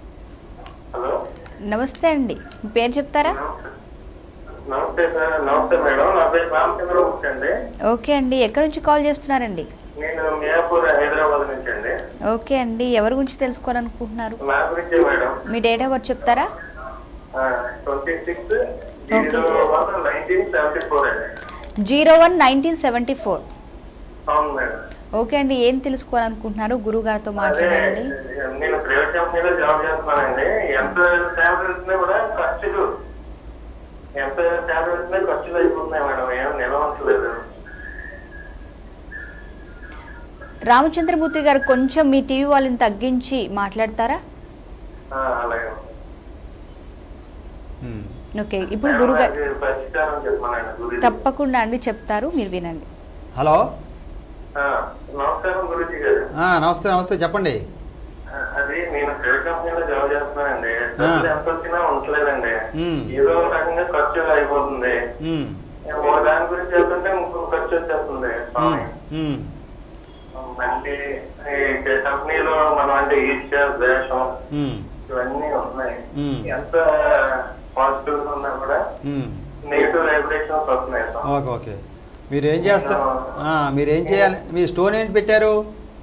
Speaker 4: హలో
Speaker 1: నమస్తే అండి మీ పేరు చెప్తారా
Speaker 4: నమస్తే సార్ నమస్తే మేడం నా పేరు రామచంద్రమూర్తి అండి
Speaker 1: ఓకే అండి ఎక్కడి నుంచి కాల్ చేస్తున్నారండి
Speaker 4: నేను మియాపూర్ హైదరాబాద్ నుంచి అండి
Speaker 1: ఓకే అండి ఎవరి గురించి తెలుసుకోవాలనుకుంటున్నారు
Speaker 4: నా గురించి మేడం
Speaker 1: మీ డేట్ ఆఫ్ బర్త్ చెప్తారా
Speaker 4: twenty six zero one nineteen seventy four అండి
Speaker 1: zero one nineteen seventy four
Speaker 4: అవును మేడం
Speaker 1: ఓకే అండి ఏం తెలుసుకోవాలనుకుంటున్నారు గురువు గారితో
Speaker 4: అదే
Speaker 1: మాట్లాడండి
Speaker 4: నేను ప్రైవేట్ కంపెనీలో జాబ్ చేస్తున్నానండి ఎంత శాలరీ వచ్చినా కూడా ఖర్చులు ఎంత శాలరీ వచ్చినా ఖర్చులు అయిపోతున్నాయి మేడం ఏం నిలవంచలేదు
Speaker 1: రామచంద్రమూర్తి గారు కొంచెం మీ టీవీ వాళ్ళని తగ్గించి మాట్లాడతారా
Speaker 4: ఆ, అలాగే
Speaker 2: ఉమ్.
Speaker 1: ఓకే ఇప్పుడు గురువు గారు
Speaker 4: మేడం, నాకు పరిష్కారం చెప్పమనండి గురుజీ
Speaker 1: తప్పకుండా అండి చెప్తారు మీరు వినండి
Speaker 2: హలో
Speaker 4: ఆ, నమస్కారం గురుజీ గారు
Speaker 2: ఆ, నమస్తే నమస్తే చెప్పండి
Speaker 4: ఆ, అది నేను ప్రైవేట్ కంపెనీలో జాబ్ చేస్తున్నానండి డబ్బులు ఎంత వచ్చినా ఉండలేదండి
Speaker 2: మ్మ్.
Speaker 4: ఏదో ఒక రకంగా ఖర్చు అయిపోతుంది
Speaker 2: ఉమ్.
Speaker 4: ఒక దాని గురించి వెళ్తుంటే ఇంకో ఖర్చు వచ్చేస్తుంది స్వామి
Speaker 2: ఉమ్.
Speaker 4: మళ్ళీ ఈ కంపెనీలో మనం అంటే ఈర్ష్య ద్వేషం
Speaker 2: ఉమ్.
Speaker 4: ఇవన్నీ ఉన్నాయి
Speaker 2: మ్మ్.
Speaker 4: ఎంత పాజిటివ్ ఉన్నా కూడా
Speaker 2: ఉమ్.
Speaker 4: నెగిటివ్ వైబ్రేషన్స్ వస్తున్నాయి స్వామి.
Speaker 2: ఓకే ఓకే మీరు ఏం చేస్తారు ఆ, మీరు ఏం చేయాలి మీ స్టోన్ ఏంటి పెట్టారు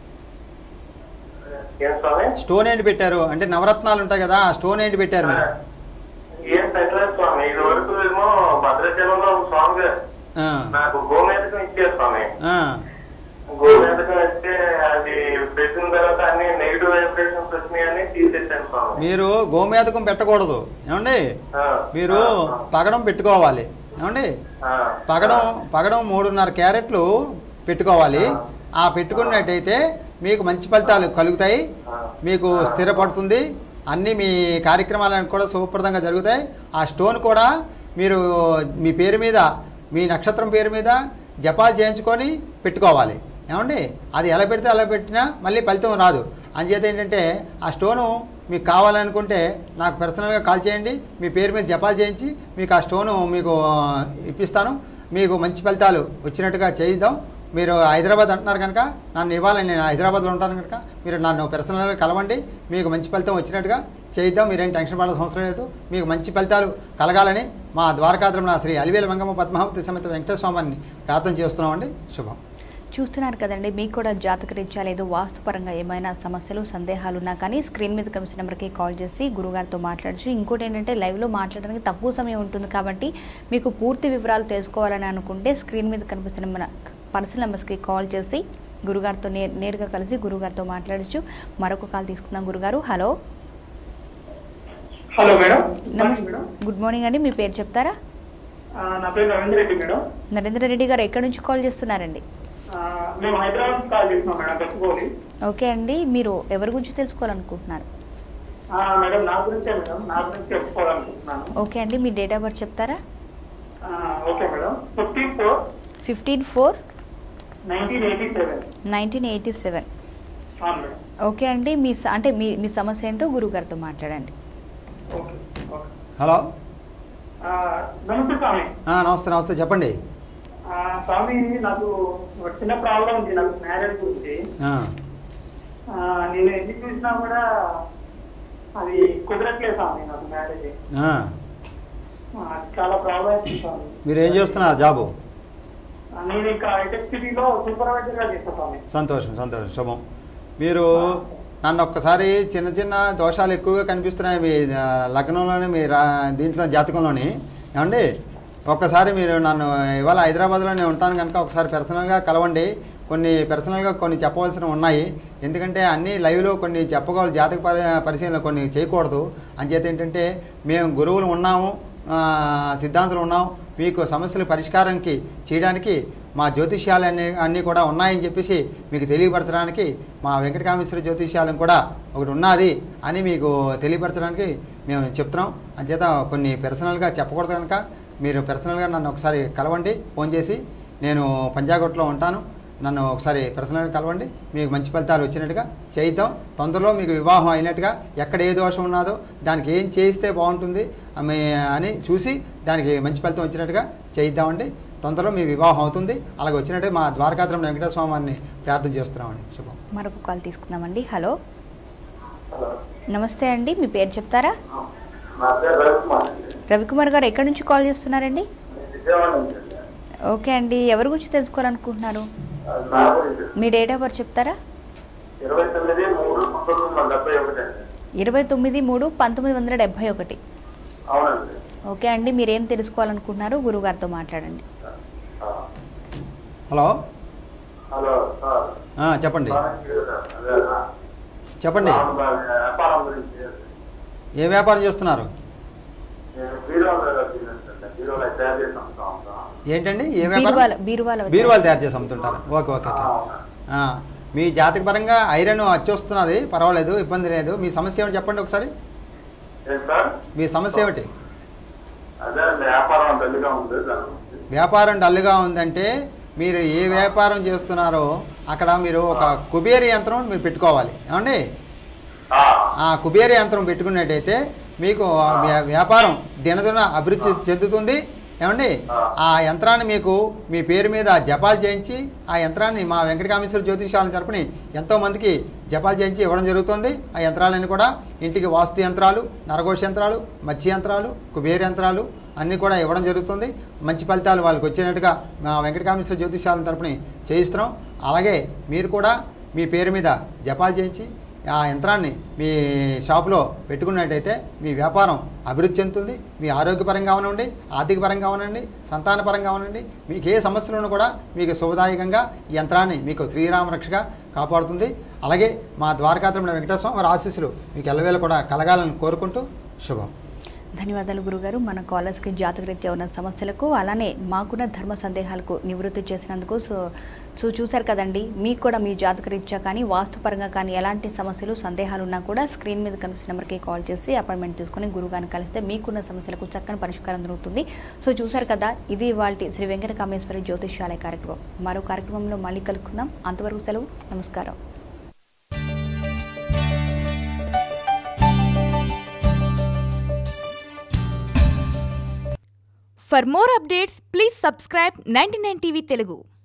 Speaker 4: ఏం స్వామి
Speaker 2: స్టోన్ ఏంటి పెట్టారు అంటే నవరత్నాలు ఉంటాయి కదా ఆ స్టోన్ ఏంటి పెట్టారు మీరు
Speaker 4: ఏం పెట్టలేదు స్వామి ఇది వరకు ఏమో భద్రాచలంలో ఒక స్వామి గారు
Speaker 2: ఆ,
Speaker 4: నాకు గోమేధకం ఇచ్చారు స్వామి
Speaker 2: ఆ,
Speaker 4: గోమేధకం ఇస్తే అది పెట్టిన తర్వాత అన్ని నెగిటివ్ వైబ్రేషన్స్ వచ్చినాయని తీసేసాను స్వామి
Speaker 2: మీరు గోమేధకం పెట్టకూడదు ఏమండి
Speaker 4: ఆ,
Speaker 2: మీరు
Speaker 4: ఆ,
Speaker 2: పగడం పెట్టుకోవాలి ఏమండి
Speaker 4: ఆ,
Speaker 2: పగడం పగడం మూడున్నర క్యారెట్లు పెట్టుకోవాలి ఆ పెట్టుకున్నట్టయితే మీకు మంచి ఫలితాలు కలుగుతాయి మీకు స్థిరపడుతుంది అన్ని మీ కార్యక్రమాలను కూడా శుభప్రదంగా జరుగుతాయి ఆ స్టోన్ కూడా మీరు మీ పేరు మీద మీ నక్షత్రం పేరు మీద జపాలు చేయించుకొని పెట్టుకోవాలి ఏమండి అది ఎలా పెడితే అలా పెట్టినా మళ్ళీ ఫలితం రాదు అంచేత ఏంటంటే ఆ స్టోను మీకు కావాలనుకుంటే నాకు పర్సనల్గా కాల్ చేయండి మీ పేరు మీద జపాలు చేయించి మీకు ఆ స్టోను మీకు ఆ, ఇప్పిస్తాను మీకు మంచి ఫలితాలు వచ్చినట్టుగా చేయిద్దాం మీరు హైదరాబాద్ అంటున్నారు కనుక నన్ను ఇవ్వాలని నేను హైదరాబాద్లో ఉంటాను కనుక మీరు నన్ను పర్సనల్గా కలవండి మీకు మంచి ఫలితం వచ్చినట్టుగా చేయిద్దాం మీరేం టెన్షన్ పడాల్సిన అవసరం లేదు మీకు మంచి ఫలితాలు కలగాలని మా ద్వారకాద్రమున శ్రీ అలివేల మంగమ్మ పద్మావతి సమేత వెంకటేశ్వర స్వామిని ప్రార్థన చేస్తున్నామండి శుభం
Speaker 1: చూస్తున్నారు కదండి మీకు కూడా జాతక రీత్యా లేదు వాస్తుపరంగా ఏమైనా సమస్యలు సందేహాలు ఉన్నా కానీ స్క్రీన్ మీద కనిపిస్తున్న నెంబర్కి కాల్ చేసి గురుగారితో మాట్లాడచ్చు ఇంకోటి ఏంటంటే లైవ్లో మాట్లాడడానికి తక్కువ సమయం ఉంటుంది కాబట్టి మీకు పూర్తి వివరాలు తెలుసుకోవాలని అనుకుంటే స్క్రీన్ మీద కనిపిస్తున్న మన పర్సనల్ నెంబర్స్కి కాల్ చేసి గురుగారితో నే నేరుగా కలిసి గురుగారితో మాట్లాడచ్చు మరొక కాల్ తీసుకుందాం గురుగారు హలో
Speaker 5: హలో మేడం
Speaker 1: నమస్తే గుడ్ మార్నింగ్ అండి మీ పేరు చెప్తారా
Speaker 5: ఆ, నా పేరు రవీంద్ర రెడ్డి మేడం
Speaker 1: నరేంద్ర రెడ్డి గారు ఎక్కడి నుంచి కాల్ చేస్తున్నారండి
Speaker 5: ఆ, మేము హైదరాబాద్ నుంచి కాల్ చేస్తున్నాం మేడం గచ్చిబౌలి
Speaker 1: ఓకే అండి మీరు ఎవరి గురించి తెలుసుకోవాలనుకుంటున్నారు
Speaker 5: ఆ, మేడం నా గురించే మేడం నా గురించి చెప్పుకోవాలనుకుంటున్నాను
Speaker 1: ఓకే అండి మీ డేట్ ఆఫ్ బర్త్ చెప్తారా
Speaker 5: ఆ, okay madam fifteen four
Speaker 1: fifteen four
Speaker 5: nineteen eighty seven
Speaker 1: nineteen eighty seven
Speaker 5: అవును మేడం
Speaker 1: ఓకే అండి మీ స- అంటే మీ మీ సమస్య ఏంటో గురుగారితో మాట్లాడండి
Speaker 5: ఓకే ఓకే
Speaker 2: హలో
Speaker 5: ఆ, నమస్తే స్వామి
Speaker 2: ఆ, నమస్తే నమస్తే చెప్పండి
Speaker 5: ఆ, స్వామి నాకు ఒక చిన్న ప్రాబ్లం ఉంది నాకు మ్యారేజ్ గురించి
Speaker 2: ఆ,
Speaker 5: ఆ, నేను ఎన్ని చూసినా కూడా అది కుదరట్లేదు స్వామి నాకు మ్యారేజ్
Speaker 2: ఆ.
Speaker 5: చాలా ప్రాబ్లం అవుతుంది స్వామి
Speaker 2: మీరు ఏం చేస్తున్నారు జాబు
Speaker 5: నేను ఇంకా హైటెక్ సిటీలో సూపర్వైజర్ గా చేస్తా స్వామి
Speaker 2: సంతోషం సంతోషం శుభం మీరు నన్ను ఒక్కసారి చిన్న చిన్న దోషాలు ఎక్కువగా కనిపిస్తున్నాయి మీ ఆ, లగ్నంలోని మీ రా దీంట్లో జాతకంలోని ఏమండి ఒక్కసారి మీరు నన్ను ఇవాళ హైదరాబాద్లోనే ఉంటాను కనుక ఒకసారి పర్సనల్గా కలవండి కొన్ని పర్సనల్గా కొన్ని చెప్పవలసినవి ఉన్నాయి ఎందుకంటే అన్ని లైవ్లో కొన్ని చెప్పగల జాతక పరి పరిశీలన కొన్ని చేయకూడదు అంచేత ఏంటంటే మేము గురువులు ఉన్నాము ఆ, సిద్ధాంతులు ఉన్నాం మీకు సమస్యల పరిష్కారంకి చేయడానికి మా జ్యోతిష్యాలు అన్ని అన్నీ కూడా ఉన్నాయని చెప్పేసి మీకు తెలియపరచడానికి మా వెంకటకామేశ్వర జ్యోతిష్యాలం కూడా ఒకటి ఉన్నది అని మీకు తెలియపరచడానికి మేము చెప్తున్నాం అంచేత కొన్ని పర్సనల్గా చెప్పకూడదు కనుక మీరు పర్సనల్గా నన్ను ఒకసారి కలవండి ఫోన్ చేసి నేను పంజాగుట్లో ఉంటాను నన్ను ఒకసారి పర్సనల్గా కలవండి మీకు మంచి ఫలితాలు వచ్చినట్టుగా చేయిద్దాం తొందరలో మీకు వివాహం అయినట్టుగా ఎక్కడ ఏ దోషం ఉన్నదో దానికి ఏం చేయిస్తే బాగుంటుంది ఆమె అని చూసి దానికి మంచి ఫలితం వచ్చినట్టుగా చేయిద్దామండి తొందరలో మీ వివాహం అవుతుంది అలాగే వచ్చినట్టే మా ద్వారకాద్రం వెంకటేశ్వర స్వామిని ప్రార్థన చేస్తున్నామండి శుభం
Speaker 1: మరొక కాల్ తీసుకుందామండి హలో నమస్తే అండి మీ పేరు చెప్తారా
Speaker 4: నా పేరు రవికుమార్
Speaker 1: రవికుమార్ గారు ఎక్కడి నుంచి కాల్ చేస్తున్నారండి
Speaker 4: విజయవాడ నుంచి
Speaker 1: ఓకే అండి ఎవరి గురించి తెలుసుకోవాలనుకుంటున్నారు
Speaker 4: నా గురించి
Speaker 1: మీ డేట్ ఆఫ్ బర్త్ చెప్తారా
Speaker 4: ఇరవై తొమ్మిది మూడు పంతొమ్మిది వందల డెబ్బై ఒకటి అండి
Speaker 1: ఇరవై తొమ్మిది మూడు పంతొమ్మిది వందల డెబ్భై ఒకటి
Speaker 4: అవునండి
Speaker 1: ఓకే అండి మీరేం తెలుసుకోవాలనుకుంటున్నారు గురుగారితో మాట్లాడండి
Speaker 4: ఆ,
Speaker 2: హలో
Speaker 4: హలో సార్
Speaker 2: ఆ, చెప్పండి
Speaker 4: అదే
Speaker 2: చెప్పండి
Speaker 4: వ్యాపారం గురించి
Speaker 2: ఏ వ్యాపారం చేస్తున్నారు
Speaker 4: నేను బీరోలో బిజినెస్ అండి బీరోలో తయారు చేసి అమ్ముతా ఉంటాం
Speaker 2: ఏంటండి ఏ
Speaker 1: బీరువాల
Speaker 2: వ్యాపారం
Speaker 1: బీరువాల
Speaker 2: బీరువాలు తయారు చేసి అమ్ముతుంటారు ఓకే ఓకే
Speaker 4: ఆ,
Speaker 2: ఓకే
Speaker 4: అవునా.
Speaker 2: ఆ, మీ జాతక పరంగా ఐరన్ వచ్చేస్తున్నది పర్వాలేదు ఇబ్బంది లేదు మీ సమస్య ఏమిటి చెప్పండి ఒకసారి
Speaker 4: ఏం సార్
Speaker 2: మీ సమస్య ఏమిటి
Speaker 4: అదే అండి వ్యాపారం డల్గా ఉంది దాని గురించి.
Speaker 2: వ్యాపారం డల్గా ఉందంటే మీరు ఏ వ్యాపారం చేస్తున్నారో అక్కడ మీరు ఒక కుబేర యంత్రం మీరు పెట్టుకోవాలి ఏమండి
Speaker 4: ఆ,
Speaker 2: ఆ కుబేర యంత్రం పెట్టుకున్నట్టయితే మీకు ఆ వ్యా- వ్యాపారం దినదిన అభివృద్ధి చెందుతుంది ఏమండి ఆ యంత్రాన్ని మీకు మీ పేరు మీద జపాలు చేయించి ఆ యంత్రాన్ని మా వెంకటకామేశ్వర జ్యోతిషాల తరపుని ఎంతోమందికి జపాలు చేయించి ఇవ్వడం జరుగుతుంది ఆ యంత్రాలన్నీ కూడా ఇంటికి వాస్తు యంత్రాలు నరఘోష యంత్రాలు మత్స్య యంత్రాలు కుబేర యంత్రాలు అన్నీ కూడా ఇవ్వడం జరుగుతుంది మంచి ఫలితాలు వాళ్ళకి వచ్చినట్టుగా మా వెంకటకామేశ్వర జ్యోతిషాల తరపుని చేయిస్తున్నాం అలాగే మీరు కూడా మీ పేరు మీద జపాలు చేయించి ఆ యంత్రాన్ని మీ షాపులో పెట్టుకున్నట్టయితే మీ వ్యాపారం అభివృద్ధి చెందుతుంది మీ ఆరోగ్యపరంగా అవనండి ఆర్థిక పరంగా అవనండి సంతాన పరంగా అవనండి మీకు ఏ సమస్యలు ఉన్నా కూడా మీకు శుభదాయకంగా ఈ యంత్రాన్ని మీకు శ్రీరామ రక్షగా కాపాడుతుంది అలాగే మా ద్వారకాత్రముల వెంకటేశ్వర స్వామి వారి ఆశీస్సులు మీకు ఎల్లవేళ కూడా కలగాలని కోరుకుంటూ శుభం
Speaker 1: ధన్యవాదాలు గురుగారు మన కాలర్స్కి జాతకరీత్యా ఉన్న సమస్యలకు అలానే మాకున్న ధర్మ సందేహాలకు నివృత్తి చేసినందుకు సో సో చూశారు కదండి మీకు కూడా మీ జాతకరీత్యా కానీ వాస్తుపరంగా కానీ ఎలాంటి సమస్యలు సందేహాలు ఉన్నా కూడా స్క్రీన్ మీద కనిపిస్తున్న నెంబర్కి కాల్ చేసి అపాయింట్మెంట్ తీసుకొని గురుగారిని కలిస్తే మీకున్న సమస్యలకు చక్కని పరిష్కారం దొరుకుతుంది సో చూశారు కదా ఇది వాళ్ళ శ్రీ వెంకట కామేశ్వరి జ్యోతిష్యాలయ కార్యక్రమం మరో కార్యక్రమంలో మళ్ళీ కలుసుకుందాం అంతవరకు సెలవు నమస్కారం
Speaker 6: For more updates, please subscribe 99 TV Telugu.